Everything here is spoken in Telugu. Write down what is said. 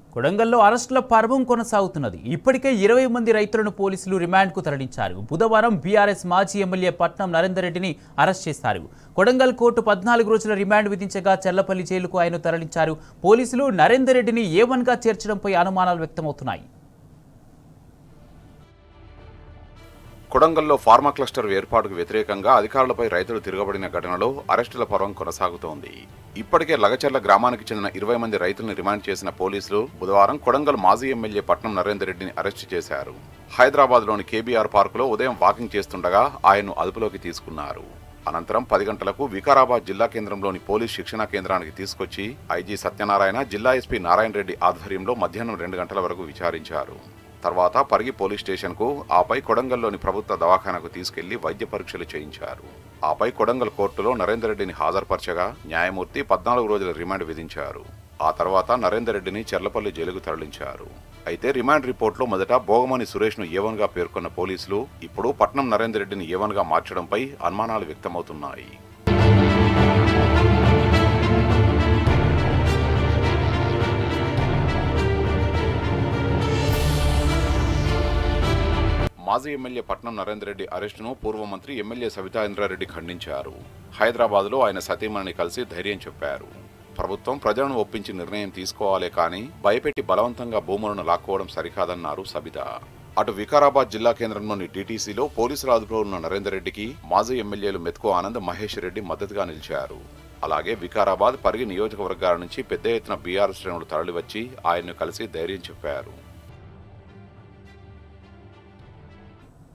కొడంగల్లో అరెస్టుల పర్వం కొనసాగుతున్నది ఇప్పటికే ఇరవై మంది రైతులను పోలీసులు రిమాండ్కు తరలించారు బుధవారం బీఆర్ఎస్ మాజీ ఎమ్మెల్యే పట్నం నరేందర్ రెడ్డిని అరెస్ట్ చేశారు కొడంగల్ కోర్టు పద్నాలుగు రోజుల రిమాండ్ విధించగా చెల్లపల్లి జైలుకు ఆయన తరలించారు పోలీసులు నరేందర్ రెడ్డిని ఏ వన్గా చేర్చడంపై అనుమానాలు వ్యక్తమవుతున్నాయి కొడంగల్లో ఫార్మా క్లస్టర్ ఏర్పాటుకు వ్యతిరేకంగా అధికారులపై రైతులు తిరగబడిన ఘటనలో అరెస్టుల పర్వం కొనసాగుతోంది ఇప్పటికే లగచర్ల గ్రామానికి చెందిన ఇరవై మంది రైతులను రిమాండ్ చేసిన పోలీసులు బుధవారం కొడంగల్ మాజీ ఎమ్మెల్యే పట్నం నరేందర్ రెడ్డిని అరెస్టు చేశారు హైదరాబాద్లోని కేబీఆర్ పార్కులో ఉదయం వాకింగ్ చేస్తుండగా ఆయన్ను అదుపులోకి తీసుకున్నారు అనంతరం పది గంటలకు వికారాబాద్ జిల్లా కేంద్రంలోని పోలీస్ శిక్షణా కేంద్రానికి తీసుకొచ్చి ఐజీ సత్యనారాయణ జిల్లా ఎస్పీ నారాయణ రెడ్డి ఆధ్వర్యంలో మధ్యాహ్నం రెండు గంటల వరకు విచారించారు తర్వాత పరిగి పోలీస్ స్టేషన్కు ఆపై కొడంగల్లోని ప్రభుత్వ దవాఖానకు తీసుకెళ్లి వైద్య పరీక్షలు చేయించారు ఆపై కొడంగల్ కోర్టులో నరేందర్ రెడ్డిని హాజరుపరచగా న్యాయమూర్తి పద్నాలుగు రోజుల రిమాండ్ విధించారు ఆ తర్వాత నరేందర్ రెడ్డిని చెర్లపల్లి జైలుకు తరలించారు అయితే రిమాండ్ రిపోర్ట్లో మొదట భోగమని సురేష్ను ఏవన్గా పేర్కొన్న పోలీసులు ఇప్పుడు పట్నం నరేందర్ రెడ్డిని ఏవన్గా మార్చడంపై అనుమానాలు వ్యక్తమవుతున్నాయి మాజీ ఎమ్మెల్యే పట్నం నరేందర్ రెడ్డి అరెస్టును పూర్వ మంత్రి ఎమ్మెల్యే సవితా ఇంద్రారెడ్డి ఖండించారు హైదరాబాద్లో ఆయన సతీమణిని కలిసి ధైర్యం చెప్పారు ప్రభుత్వం ప్రజలను ఒప్పించి నిర్ణయం తీసుకోవాలే కానీ భయపెట్టి బలవంతంగా భూములను లాక్కోవడం సరికాదన్నారు సబిత అటు వికారాబాద్ జిల్లా కేంద్రంలోని డీటీసీలో పోలీసుల అదుపులో ఉన్న నరేందర్ రెడ్డికి మాజీ ఎమ్మెల్యేలు మెతుకు ఆనంద్ మహేష్ రెడ్డి మద్దతుగా నిలిచారు అలాగే వికారాబాద్ పరిగి నియోజకవర్గాల నుంచి పెద్ద ఎత్తున బీఆర్ శ్రేణులు తరలివచ్చి ఆయన్ను కలిసి ధైర్యం చెప్పారు